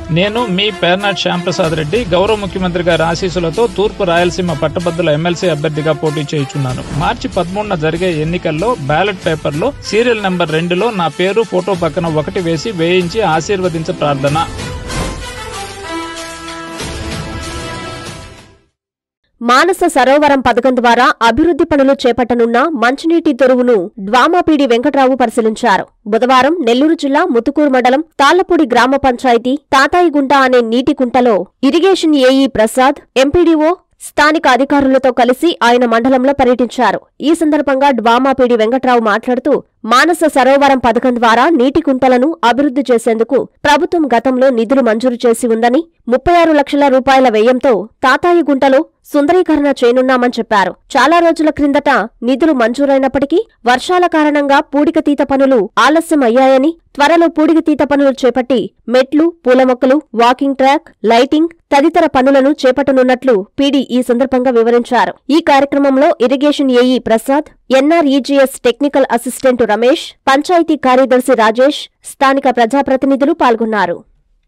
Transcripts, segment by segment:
నేను మీ పేర్నాట్ శ్యాంప్రసాద్ రెడ్డి గౌరవ ముఖ్యమంత్రి గారి ఆశీస్సులతో తూర్పు రాయలసీమ పట్టభద్రుల ఎమ్మెల్సీ అభ్యర్థిగా పోటీ చేయుచున్నాను మార్చి పదమూడున జరిగే ఎన్నికల్లో బ్యాలెట్ పేపర్లో సీరియల్ నెంబర్ రెండులో నా పేరు ఫోటో పక్కన ఒకటి వేసి వేయించి ఆశీర్వదించ ప్రార్థన మానస సరోవరం పథకం ద్వారా అభివృద్ధి పనులు చేపట్టనున్న మంచినీటి దొరువును డ్వామాపీడి వెంకట్రావు పరిశీలించారు బుధవారం నెల్లూరు జిల్లా ముతుకూరు మండలం తాళ్లపూడి గ్రామ పంచాయతీ తాతాయిగుంట అనే నీటి కుంటలో ఇరిగేషన్ ఏఈ ప్రసాద్ ఎంపీడీఓ స్థానిక అధికారులతో కలిసి ఆయన మండలంలో పర్యటించారు ఈ సందర్భంగా డ్వామాపీడి వెంకట్రావు మాట్లాడుతూ మానస సరోవరం పథకం ద్వారా నీటి కుంటలను అభివృద్ధి చేసేందుకు ప్రభుత్వం గతంలో నిధులు మంజూరు చేసి ఉందని ముప్పై ఆరు లక్షల రూపాయల వ్యయంతో తాతాయిగుంటలో సుందరీకరణ చేయనున్నామని చెప్పారు చాలా రోజుల క్రిందట నిధులు మంజూరైనప్పటికీ వర్షాల కారణంగా పూడికతీత పనులు ఆలస్యం అయ్యాయని త్వరలో పూడికతీత పనులు చేపట్టి మెట్లు పూల మొక్కలు వాకింగ్ ట్రాక్ లైటింగ్ తదితర పనులను చేపట్టనున్నట్లు పీడీ ఈ సందర్భంగా వివరించారు ఈ కార్యక్రమంలో irrigation AE Prasad NREGS technical assistant Ramesh panchayat కార్యదర్శి రాజేష్ స్థానిక ప్రజాప్రతినిధులు పాల్గొన్నారు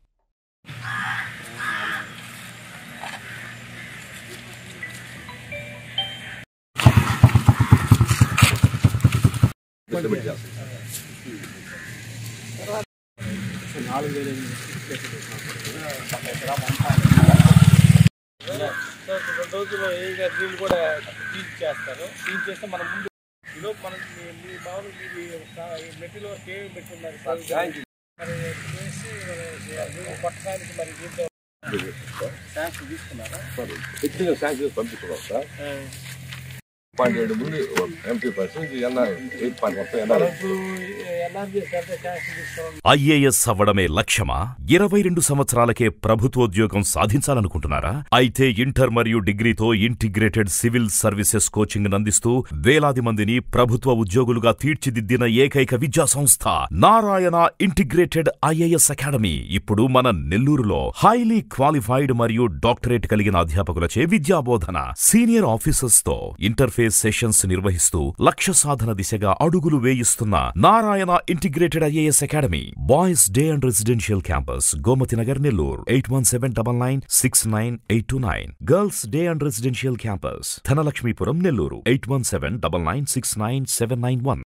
సో రెండు రోజుల్లో ఏగా నీళ్ళు కూడా క్లీన్ చేస్తారు క్లీన్ చేస్తే మనం ముందు ఈలో మనం మీ- మీ మామూలు మీ మెటీరియల్ వరకు ఏమి పెట్టున్నారు మరి చేసి మరి నీళ్ళు పట్టడానికి మరి దీంతో శాంక్షన్ తీసుకున్నారా ఇచ్చిన శాంక్షన్ పంపిస్తున్నాం సార్ పాయింట్ ఏడు ముందు MP percent NR eight point మొత్తం ఎన్ఆర్ ఇప్పుడు ఎన్ఆర్జీఎస్ అంటే శాంక్షన్ తీసుకోవడం ఐఏఎస్ అవ్వడమే లక్ష్యమా ఇరవై రెండు సంవత్సరాలకే ప్రభుత్వోద్యోగం సాధించాలనుకుంటున్నారా అయితే ఇంటర్ మరియు డిగ్రీతో ఇంటిగ్రేటెడ్ సివిల్ సర్వీసెస్ కోచింగ్ అందిస్తూ వేలాది మందిని ప్రభుత్వ ఉద్యోగులుగా తీర్చిదిద్దిన ఏకైక విద్యా సంస్థ నారాయణ ఇంటిగ్రేటెడ్ ఐఏఎస్ అకాడమీ ఇప్పుడు మన నెల్లూరులో హైలీ క్వాలిఫైడ్ మరియు డాక్టరేట్ కలిగిన అధ్యాపకులచే విద్యాబోధన సీనియర్ ఆఫీసర్స్ తో ఇంటర్ఫేస్ సెషన్స్ నిర్వహిస్తూ లక్ష్య సాధన దిశగా అడుగులు వేయిస్తున్న Narayana integrated IAS academy boys day and residential campus Gomathi Nagar Nellore eight one seven double nine six nine eight two nine girls day and residential campus Dhanalakshmipuram Nellore eight one seven double nine six nine seven nine one